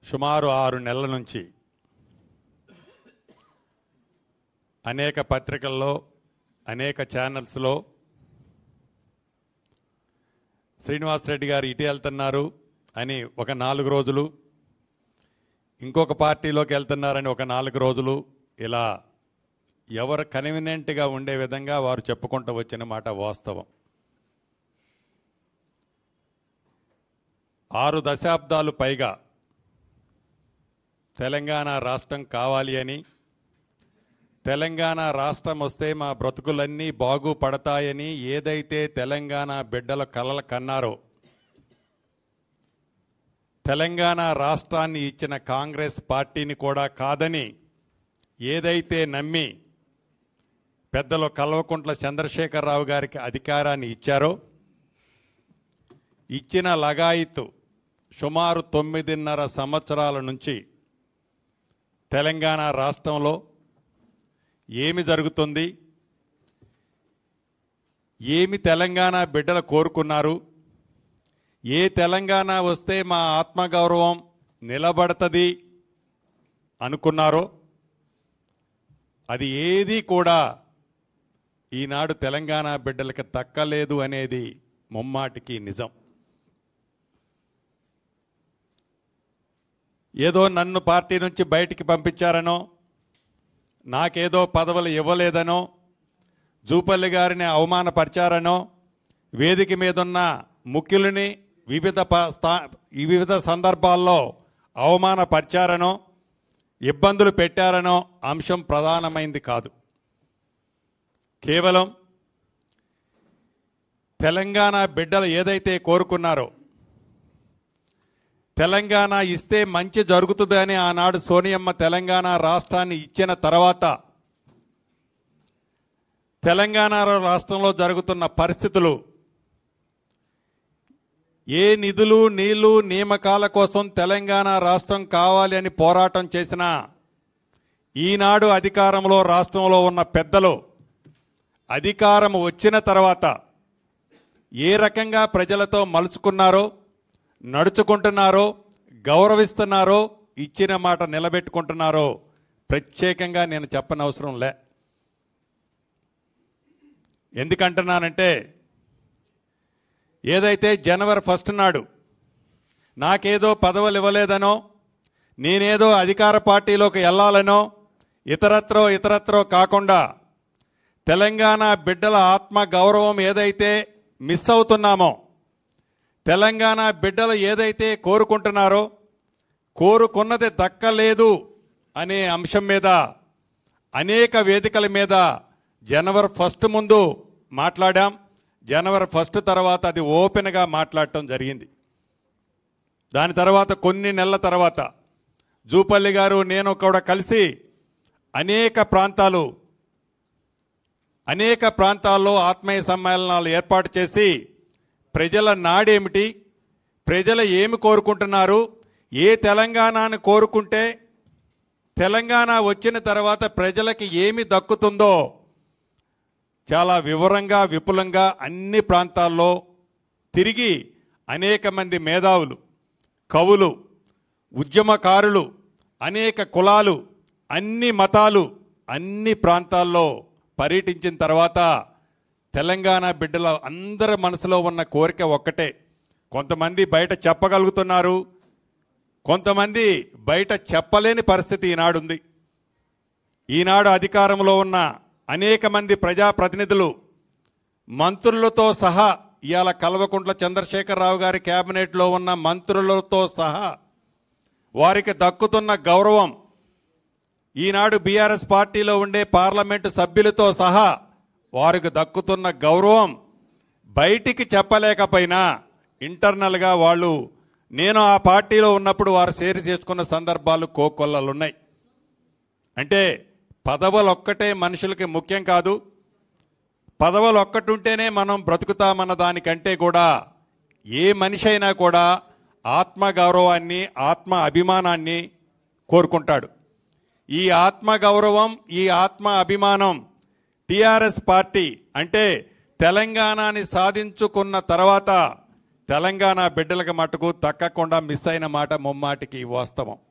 సుమారు ఆరు నెలల నుంచి అనేక పత్రికల్లో అనేక ఛానల్స్లో శ్రీనివాసరెడ్డి గారు ఇటు వెళ్తున్నారు అని ఒక నాలుగు రోజులు ఇంకొక పార్టీలోకి వెళ్తున్నారని ఒక నాలుగు రోజులు ఇలా ఎవరు కన్వీనియంట్గా ఉండే విధంగా వారు చెప్పుకుంటూ వచ్చిన మాట వాస్తవం ఆరు దశాబ్దాలు పైగా తెలంగాణ రాష్ట్రం కావాలి అని తెలంగాణ రాష్ట్రం వస్తే మా బ్రతుకులన్నీ బాగుపడతాయని ఏదైతే తెలంగాణ బిడ్డల కలలు కన్నారో తెలంగాణ రాష్ట్రాన్ని ఇచ్చిన కాంగ్రెస్ పార్టీని కూడా కాదని ఏదైతే నమ్మి పెద్దలు కల్వకుంట్ల చంద్రశేఖరరావు గారికి అధికారాన్ని ఇచ్చారో ఇచ్చిన లగాయితు సుమారు తొమ్మిదిన్నర సంవత్సరాల నుంచి తెలంగాణ రాష్ట్రంలో ఏమి జరుగుతుంది ఏమి తెలంగాణ బిడ్డలు కోరుకున్నారు ఏ తెలంగాణ వస్తే మా ఆత్మగౌరవం నిలబడుతుంది అనుకున్నారో అది ఏది కూడా ఈనాడు తెలంగాణ బిడ్డలకి తక్కలేదు అనేది ముమ్మాటికి నిజం ఏదో నన్ను పార్టీ నుంచి బయటికి పంపించారనో నాకేదో పదవులు ఇవ్వలేదనో జూపల్లి గారిని అవమానపరిచారనో వేదిక మీదున్న ముఖ్యులని వివిధ ప- స్థా- ఈ వివిధ సందర్భాల్లో అవమానపరిచారనో ఇబ్బందులు పెట్టారనో అంశం ప్రధానమైంది కాదు కేవలం తెలంగాణ బిడ్డలు ఏదైతే కోరుకున్నారో తెలంగాణ ఇస్తే మంచి జరుగుతుందని ఆనాడు సోనియమ్మ తెలంగాణ రాష్ట్రాన్ని ఇచ్చిన తర్వాత తెలంగాణ రాష్ట్రంలో జరుగుతున్న పరిస్థితులు ఏ నిధులు నీళ్లు నియామకాల కోసం తెలంగాణ రాష్ట్రం కావాలి అని పోరాటం చేసినా ఈనాడు అధికారంలో రాష్ట్రంలో ఉన్న పెద్దలు అధికారం వచ్చిన తర్వాత ఏ రకంగా ప్రజలతో మలుచుకున్నారో నడుచుకుంటున్నారో గౌరవిస్తున్నారో ఇచ్చిన మాట నిలబెట్టుకుంటున్నారో ప్రత్యేకంగా నేను చెప్పనవసరం లే ఎందుకంటున్నానంటే ఏదైతే జనవరి ఫస్ట్ నాడు నాకేదో పదవులు ఇవ్వలేదనో నేనేదో అధికార పార్టీలోకి వెళ్ళాలనో ఇతరత్రో ఇతరత్రో కాకుండా తెలంగాణ బిడ్డల ఆత్మ గౌరవం ఏదైతే మిస్ అవుతున్నామో తెలంగాణ బిడ్డలు ఏదైతే కోరుకుంటున్నారో కోరుకున్నది దక్కలేదు అనే అంశం మీద అనేక వేదికల మీద జనవరి ఫస్ట్ ముందు మాట్లాడాం జనవరి ఫస్ట్ తర్వాత అది ఓపెన్గా మాట్లాడటం జరిగింది దాని తర్వాత కొన్ని నెలల తర్వాత జూపల్లి గారు నేను కూడా కలిసి అనేక ప్రాంతాలు అనేక ప్రాంతాల్లో ఆత్మీయ సమ్మేళనాలు ఏర్పాటు చేసి ప్రజల నాడేమిటి ప్రజలు ఏమి కోరుకుంటున్నారు ఏ తెలంగాణను కోరుకుంటే తెలంగాణ వచ్చిన తర్వాత ప్రజలకి ఏమి దక్కుతుందో చాలా వివరంగా విపులంగా అన్ని ప్రాంతాల్లో తిరిగి అనేక మంది మేధావులు కవులు ఉద్యమకారులు అనేక కులాలు అన్ని మతాలు అన్ని ప్రాంతాల్లో పర్యటించిన తర్వాత తెలంగాణ బిడ్డల అందరి మనసులో ఉన్న కోరిక ఒక్కటే కొంతమంది బయట చెప్పగలుగుతున్నారు కొంతమంది బయట చెప్పలేని పరిస్థితి ఈనాడుంది ఈనాడు అధికారంలో ఉన్న అనేక మంది ప్రజాప్రతినిధులు మంత్రులతో సహా ఇవాళ కల్వకుంట్ల చంద్రశేఖరరావు గారి కేబినెట్లో ఉన్న మంత్రులతో సహా వారికి దక్కుతున్న గౌరవం ఈనాడు బీఆర్ఎస్ పార్టీలో ఉండే పార్లమెంటు సభ్యులతో సహా వారికి దక్కుతున్న గౌరవం బయటికి చెప్పలేకపోయినా ఇంటర్నల్గా వాళ్ళు నేను ఆ పార్టీలో ఉన్నప్పుడు వారు షేర్ చేసుకున్న సందర్భాలు కోకొల్లలున్నాయి అంటే పదవులు ఒక్కటే మనుషులకి ముఖ్యం కాదు పదవులు ఒక్కటుంటేనే మనం బ్రతుకుతామన్న దానికంటే కూడా ఏ మనిషి అయినా కూడా ఆత్మ గౌరవాన్ని ఆత్మ అభిమానాన్ని కోరుకుంటాడు ఈ ఆత్మ గౌరవం ఈ ఆత్మ అభిమానం టిఆర్ఎస్ పార్టీ అంటే తెలంగాణని సాధించుకున్న తర్వాత తెలంగాణ బిడ్డలకు మటుకు తక్కకుండా మిస్ అయిన మాట ముమ్మాటికి వాస్తవం